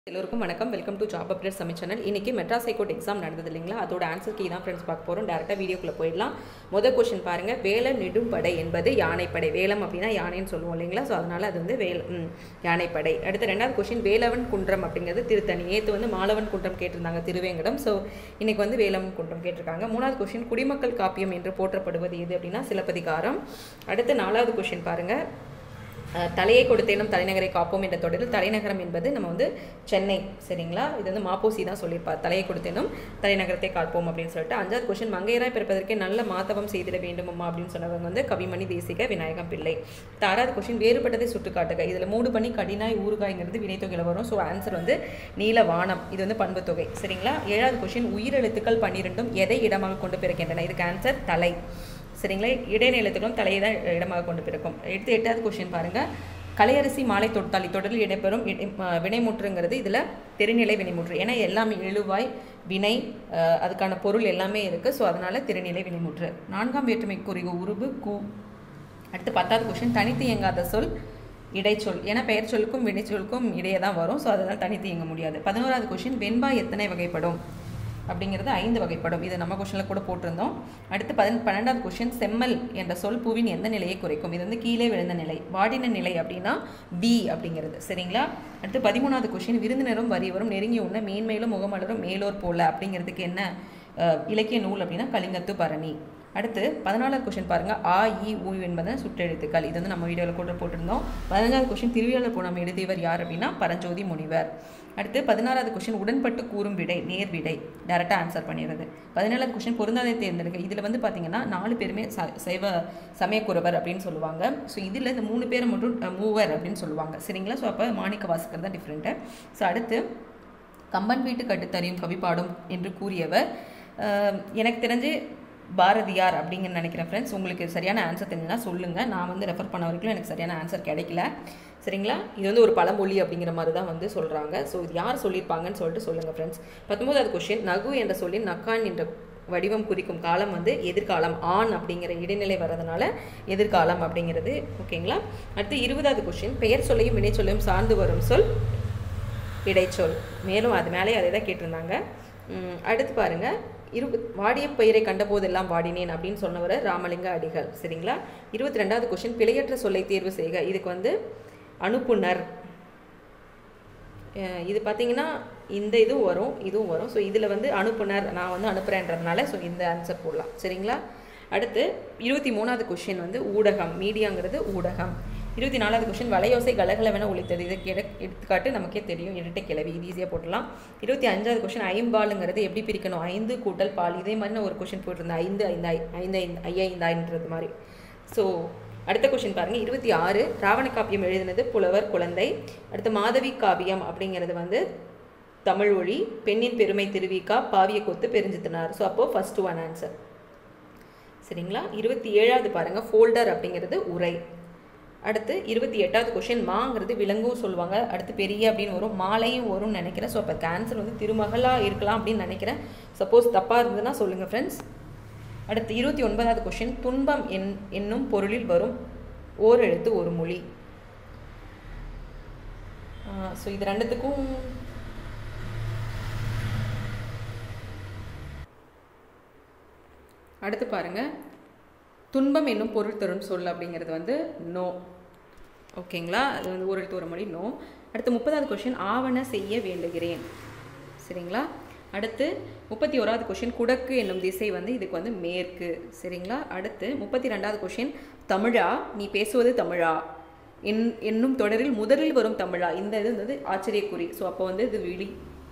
எல்லோருக்கும் வணக்கம் welcome to job update Sami channel இன்னைக்கு மெட்ராஸ் ஹைகோர்ட் எக்ஸாம் நடந்தது இல்லைங்களா அதோட ஆன்சர் கீ தான் ஃப்ரெண்ட்ஸ் பார்க்க போகிறோம் டேரெக்டாக வீடியோக்குள்ளே போயிடலாம் முதல் கொஸ்டின் பாருங்க வேல நெடும்படை என்பது யானைப்படை வேலம் அப்படின்னா யானைன்னு சொல்லுவோம் இல்லைங்களா ஸோ அதனால அது வந்து வேல் ம், யானைப்படை அடுத்து ரெண்டாவது கொஸ்டின் வேலவன் குன்றம் அப்படிங்கிறது திருத்தணி நேற்று வந்து மாலவன் குன்றம் கேட்டிருந்தாங்க திருவேங்கடம் ஸோ இன்னைக்கு வந்து வேலவன் குன்றம் கேட்டிருக்காங்க மூணாவது கொஸ்டின் குடிமக்கள் காப்பியம் என்று போற்றப்படுவது எது அப்படின்னா சிலப்பதிகாரம் அடுத்து நாலாவது கொஸ்டின் பாருங்க அஹ், தலையை கொடுத்தேனும் தலைநகரை காப்போம் என்ற தொடரில் தலைநகரம் என்பது நம்ம வந்து சென்னை சரிங்களா இது வந்து மாப்போசி தான் சொல்லியிருப்பார் தலையை கொடுத்தேனும் தலைநகரத்தை காப்போம் அப்படின்னு சொல்லிட்டு அஞ்சாவது கொஸ்டின் மங்கையராய் பிறப்பதற்கே நல்ல மாத்தவம் செய்திட வேண்டுமம்மா அப்படின்னு சொன்னவங்க வந்து கவிமணி தேசிக விநாயகம் பிள்ளை இந்த ஆறாவது கொஸ்டின் வேறுபட்டதை சுட்டு காட்டுக இதில் மூடு பண்ணி கடினாய் ஊறுகாய்ங்கிறது வினைத்தொகையில் வரும் ஸோ ஆன்சர் வந்து நீல வானம் இது வந்து பண்புத்தொகை சரிங்களா ஏழாவது கொஸ்டின் உயிரெழுத்துக்கள் பன்னிரெண்டும் எதை இடமாக கொண்டு பிறக்கின்றன இதுக்கு ஆன்சர் தலை சரிங்களா இடைநிலத்துக்கும் தலையை தான் இடமாக கொண்டு பிறக்கும் எடுத்து எட்டாவது கொஸ்டின் பாருங்க கலையரசி மாலை தொட்டாளி தொடரில் இடம்பெறும் இடை- அஹ் வினைமுற்றுங்கிறது இதில் திருநிலை வினைமுற்று ஏன்னா எல்லாமே எழுவாய் வினை அஹ் அதுக்கான பொருள் எல்லாமே இருக்குது ஸோ அதனால திருநிலை வினைமுற்று நான்காம் வேற்றுமைக்குரிய உருபு கு அடுத்து பத்தாவது கொஸ்டின் தனித்து இயங்காத சொல் இடைச்சொல் ஏன்னா பெயர் சொல்லுக்கும் வினைச்சொல்லுக்கும் இடையே தான் வரும் ஸோ அதனால் தனித்து இயங்க முடியாது பதினோராவது கொஸ்டின் வெண்பா எத்தனை வகைப்படும் அப்படிங்கிறது ஐந்து வகைப்படும் இது நம்ம கொஷனில் கூட போட்டிருந்தோம் அடுத்து பதின பன்னெண்டாவது கொஸ்டின் செம்மல் என்ற சொல் பூவின் எந்த நிலையை குறைக்கும் இது வந்து கீழே விழுந்த நிலை வாடின நிலை அப்படின்னா பி அப்படிங்கிறது சரிங்களா அடுத்து பதிமூணாவது கொஸ்டின் விருந்தினரும் வறியவரும் நெருங்கி உண்ண மேன்மேலும் முகமலரும் மேலோர் போல அப்படிங்கிறதுக்கு என்ன அஹ், இலக்கிய நூல் அப்படின்னா கலிங்கத்து பரணி அடுத்து பதினாலாவது கொஸ்டின் பாருங்க ஆ இ ஊ என்பது சுற்றெழுத்துக்கள் இது வந்து நம்ம வீடியோவில் கூட போட்டிருந்தோம் பதினஞ்சாவது கொஸ்டின் திருவிழா பூனம் எழுதியவர் யார் அப்படின்னா பரஞ்சோதி முனிவர் அடுத்து பதினாறாவது கொஸ்டின் உடன்பட்டு கூறும் விடை நேர் விடை டேரெக்டாக ஆன்சர் பண்ணிடுறது பதினேழாவது கொஸ்டின் பொருந்தாதை தேர்ந்தெடுக்க இதில் வந்து பார்த்தீங்கன்னா நாலு பேருமே ச சைவ சமயக்குறவர் அப்படின்னு சொல்லுவாங்க ஸோ இதில் இந்த மூணு பேரை மட்டும் அஹ், மூவர் அப்படின்னு சொல்லுவாங்க சரிங்களா ஸோ அப்போ மாணிக்க வாசகர் தான் டிஃப்ரெண்ட்டு ஸோ அடுத்து கம்பன் வீட்டு கட்டுத்தறியும் கவி பாடும் என்று கூறியவர் அஹ், எனக்கு தெரிஞ்சு பாரதியார் அப்படிங்கிற நினைக்கிறேன் ஃப்ரெண்ட்ஸ் உங்களுக்கு சரியான ஆன்சர் தெரிஞ்சுன்னா சொல்லுங்கள் நான் வந்து ரெஃபர் பண்ண வரைக்கும் எனக்கு சரியான ஆன்சர் கிடைக்கல சரிங்களா இது வந்து ஒரு பழமொழி அப்படிங்கிற மாதிரி தான் வந்து சொல்கிறாங்க ஸோ இது யார் சொல்லியிருப்பாங்கன்னு சொல்லிட்டு சொல்லுங்கள் ஃப்ரெண்ட்ஸ் பத்தொன்பதாவது கொஸ்டின் நகு என்ற சொல்லின் நக்கான் என்ற வடிவம் குறிக்கும் காலம் வந்து எதிர்காலம் ஆண் அப்படிங்கிற இடைநிலை வர்றதுனால எதிர்காலம் அப்படிங்கிறது ஓகேங்களா அடுத்து இருபதாவது கொஸ்டின் பெயர் சொல்லையும் வினை சொல்லையும் சார்ந்து வரும் சொல் இடைச்சொல் மேலும் அது மேலே அதே தான் கேட்டிருந்தாங்க உம், அடுத்து பாருங்க இரு வாடிய பயிரை கண்டபோதெல்லாம் வாடினேன் அப்படின்னு சொன்னவர் ராமலிங்க அடிகள் சரிங்களா இருபத்தி ரெண்டாவது கொஸ்டின் பிழையற்ற சொல்லை தேர்வு செய்க இதுக்கு வந்து அனுப்புனர் அஹ் இது பார்த்தீங்கன்னா இந்த இதுவும் வரும் இதுவும் வரும் ஸோ இதில் வந்து அனுப்புனர் நான் வந்து அனுப்புகிறேன்றதுனால ஸோ இந்த ஆன்சர் போடலாம் சரிங்களா அடுத்து இருபத்தி மூணாவது கொஷின் வந்து ஊடகம் மீடியாங்கிறது ஊடகம் இருபத்தி நாலாவது கொஷின் வலையோசை கலகலவென ஒழித்தது இதுக்கு எடு எடுத்துக்காட்டு நமக்கே தெரியும் இரட்டை கிளவி இது ஈஸியாக போடலாம் இருபத்தி அஞ்சாவது கொஷின் ஐம்பாலுங்கிறது எப்படி பிரிக்கணும் ஐந்து கூட்டல் பால் இதே மாதிரி நான் ஒரு கொஷின் போட்டிருந்தேன் ஐந்து ஐந்து ஐ- ஐந்து ஐந்து ஐயைந்தாயின்றது மாதிரி ஸோ அடுத்த கொஷின் பாருங்க இருபத்தி ஆறு ராவண காப்பியம் எழுதினது புலவர் குழந்தை அடுத்து மாதவி காவியம் அப்படிங்கிறது வந்து தமிழ் ஒழி பெண்ணின் பெருமை திருவிக்கா பாவிய கொத்து பெருஞ்சித்தனார் ஸோ அப்போ ஃபர்ஸ்ட் ஒன் ஆன்சர் சரிங்களா இருபத்தி ஏழாவது பாருங்க ஃபோல்டர் அப்படிங்கிறது உரை அடுத்து இருபத்தி எட்டாவது கொஷின் மாங்கிறது விலங்கும் சொல்லுவாங்க அடுத்து பெரிய அப்படின்னு வரும் மாலையும் வரும்னு நினைக்கிறேன் ஸோ அப்போ ஆன்சர் வந்து திருமகளா இருக்கலாம் அப்படின்னு நினைக்கிறேன் சப்போஸ் தப்பாக இருந்ததுன்னா சொல்லுங்கள் ஃப்ரெண்ட்ஸ் அடுத்து இருபத்தி ஒன்பதாவது கொஷின் துன்பம் என் என்னும் பொருளில் வரும் ஓர் எழுத்து ஒரு மொழி ஸோ இது ரெண்டுத்துக்கும் அடுத்து பாருங்க துன்பம் என்னும் பொருள் தரும் சொல் அப்படிங்கிறது வந்து நோ ஓகேங்களா அது வந்து ஒரு எழுத்து ஒரு மொழி நோ அடுத்து முப்பதாவது கொஷின் ஆவண செய்ய வேண்டுகிறேன் சரிங்களா அடுத்து முப்பத்தி ஓராவது கொஷின் குடக்கு என்னும் திசை வந்து இதுக்கு வந்து மேற்கு சரிங்களா அடுத்து முப்பத்தி ரெண்டாவது கொஷின் தமிழா நீ பேசுவது தமிழா என் என்னும் தொடரில் முதலில் வரும் தமிழா இந்த இது வந்து ஆச்சரியக்குறி ஸோ அப்போ வந்து இது விழி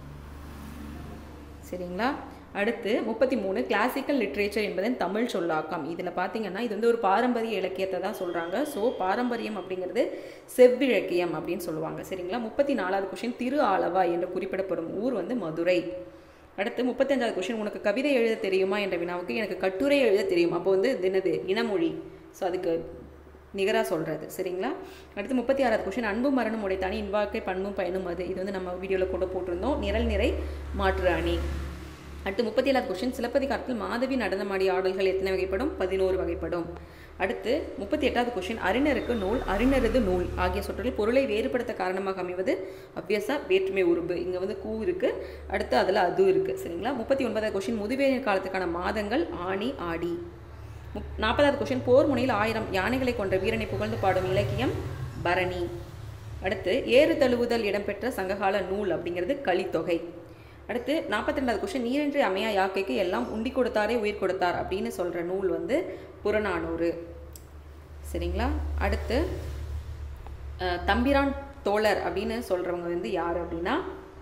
சரிங்களா அடுத்து முப்பத்தி மூணு கிளாசிக்கல் லிட்ரேச்சர் என்பதன் தமிழ் சொல்லாக்கம் இதில் பார்த்தீங்கன்னா இது வந்து ஒரு பாரம்பரிய இலக்கியத்தை தான் சொல்கிறாங்க ஸோ பாரம்பரியம் அப்படிங்கிறது செவ்விழக்கியம் அப்படின்னு சொல்லுவாங்க சரிங்களா முப்பத்தி நாலாவது கொஷின் திரு ஆலவா என்று குறிப்பிடப்படும் ஊர் வந்து மதுரை அடுத்து முப்பத்தஞ்சாவது கொஷின் உனக்கு கவிதை எழுத தெரியுமா என்ற வினாவுக்கு எனக்கு கட்டுரை எழுத தெரியும் அப்போ வந்து இது என்னது இனமொழி ஸோ அதுக்கு நிகராக சொல்கிறது சரிங்களா அடுத்து முப்பத்தி ஆறாவது கொஷின் அன்பு மரணம் உடைத்தானி இன்வாழ்க்கை பண்பும் பயனும் அது இது வந்து நம்ம வீடியோவில் கூட போட்டிருந்தோம் நிரல் நிறை மாற்று அணி அடுத்து முப்பத்தி ஏழாவது கொஸ்டின் சிலப்பதிகாரத்தில் மாதவி நடனமாடிய ஆடல்கள் எத்தனை வகைப்படும் பதினோரு வகைப்படும் அடுத்து முப்பத்தி எட்டாவது கொஸ்டின் அறிஞருக்கு நூல் அறிஞரது நூல் ஆகிய சொற்களில் பொருளை வேறுபடுத்த காரணமாக அமைவது அவ்வியசா வேற்றுமை உருபு இங்கே வந்து கூ இருக்கு அடுத்து அதில் அது இருக்கு சரிங்களா முப்பத்தி ஒன்பதாவது கொஸ்டின் முதுவேநீர் காலத்துக்கான மாதங்கள் ஆணி ஆடி முப் நாற்பதாவது கொஸ்டின் போர் முனையில் ஆயிரம் யானைகளை கொன்ற வீரனை புகழ்ந்து பாடும் இலக்கியம் பரணி அடுத்து ஏறு தழுவுதல் இடம்பெற்ற சங்ககால நூல் அப்படிங்கிறது கலித்தொகை அடுத்து நாற்பத்தி ரெண்டாவது கொஸ்டின் நீரின்றி அமையா யாக்கைக்கு எல்லாம் உண்டி கொடுத்தாரே உயிர் கொடுத்தார் அப்படின்னு சொல்கிற நூல் வந்து புறநானூறு சரிங்களா அடுத்து அஹ், தம்பிரான் தோழர் அப்படின்னு சொல்கிறவங்க வந்து யார் அப்படின்னா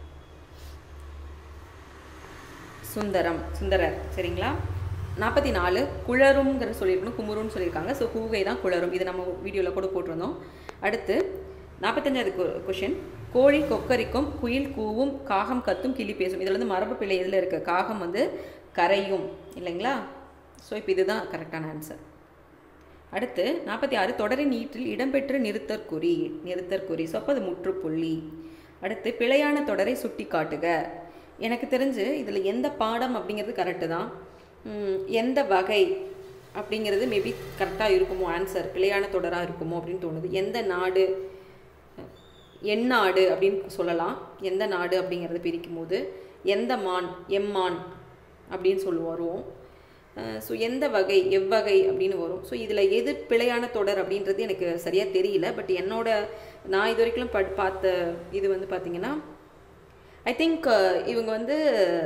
சுந்தரம் சுந்தரர் சரிங்களா நாற்பத்தி நாலு குளருங்கிற சொல்லியிருக்கணும் குமுருன்னு சொல்லியிருக்காங்க ஸோ கூகை தான் குளரும் இது நம்ம வீடியோவில் கூட போட்டிருந்தோம் அடுத்து நாற்பத்தஞ்சாவது கொஷின் கோழி கொக்கரிக்கும் குயில் கூவும் காகம் கத்தும் கிளி பேசும் இதில் வந்து மரபு பிள்ளை எதில் இருக்கு காகம் வந்து கரையும் இல்லைங்களா ஸோ இப்போ இதுதான் கரெக்டான ஆன்சர் அடுத்து நாற்பத்தி ஆறு தொடரின் ஈற்றில் இடம்பெற்று நிறுத்தற்குறி நிறுத்தற்குறி ஸோ அப்போ அது முற்றுப்புள்ளி அடுத்து பிழையான தொடரை சுட்டி காட்டுக எனக்கு தெரிஞ்சு இதில் எந்த பாடம் அப்படிங்கிறது கரெக்டு தான் உம், எந்த வகை அப்படிங்கிறது மேபி கரெக்டாக இருக்குமோ ஆன்சர் பிழையான தொடராக இருக்குமோ அப்படின்னு தோணுது எந்த நாடு எந்நாடு அப்படின்னு சொல்லலாம் எந்த நாடு அப்படிங்கிறத பிரிக்கும் போது எந்த மான் எம்மான் அப்படின்னு சொல்லி வருவோம் ஸோ எந்த வகை எவ்வகை அப்படின்னு வரும் ஸோ இதில் எது பிழையான தொடர் அப்படின்றது எனக்கு சரியாக தெரியல பட் என்னோட நான் இது வரைக்கும் பட் பார்த்த இது வந்து பார்த்தீங்கன்னா ஐ திங்க் இவங்க வந்து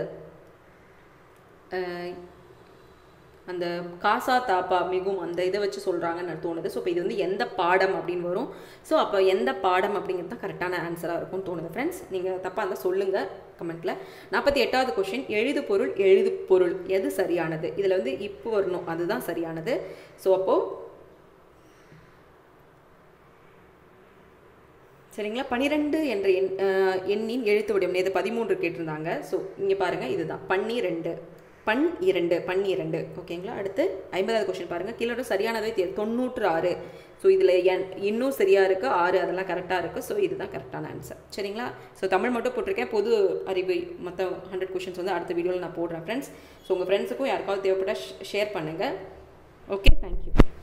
அஹ், அந்த காசா தாப்பா மிகும் அந்த இதை வச்சு சொல்கிறாங்கன்னு எனக்கு தோணுது ஸோ இப்போ இது வந்து எந்த பாடம் அப்படின்னு வரும் ஸோ அப்போ எந்த பாடம் அப்படிங்கிறது தான் கரெக்டான ஆன்சராக இருக்கும்னு தோணுது ஃப்ரெண்ட்ஸ் நீங்கள் தப்பாக இருந்தால் சொல்லுங்கள் கமெண்ட்டில் நாற்பத்தி எட்டாவது கொஷின் எழுது பொருள் எழுது பொருள் எது சரியானது இதில் வந்து இப்போ வரணும் அதுதான் சரியானது ஸோ அப்போது சரிங்களா பனிரெண்டு என்ற எண் அஹ், எண்ணின் எழுத்து வடிவம் இது பதிமூன்று கேட்டிருந்தாங்க ஸோ இங்கே பாருங்கள் இதுதான் பன்னிரெண்டு பன் இரண்டு பன்னிரண்டு ஓகேங்களா அடுத்து ஐம்பதாவது கொஸ்டின் பாருங்கள் கீழே சரியானதை தே தொண்ணூற்று ஆறு ஸோ இதில் என் இன்னும் சரியாக இருக்குது ஆறு அதெல்லாம் கரெக்டாக இருக்குது ஸோ இதுதான் கரெக்டான ஆன்சர் சரிங்களா ஸோ தமிழ் மட்டும் போட்டிருக்கேன் பொது அறிவு மொத்த ஹண்ட்ரட் கொஷின்ஸ் வந்து அடுத்த வீடியோவில் நான் போடுறேன் ஃப்ரெண்ட்ஸ் ஸோ உங்கள் ஃப்ரெண்ட்ஸுக்கும் யாருக்காவது தேவைப்பட்டால் ஷேர் பண்ணுங்கள் ஓகே தேங்க்யூ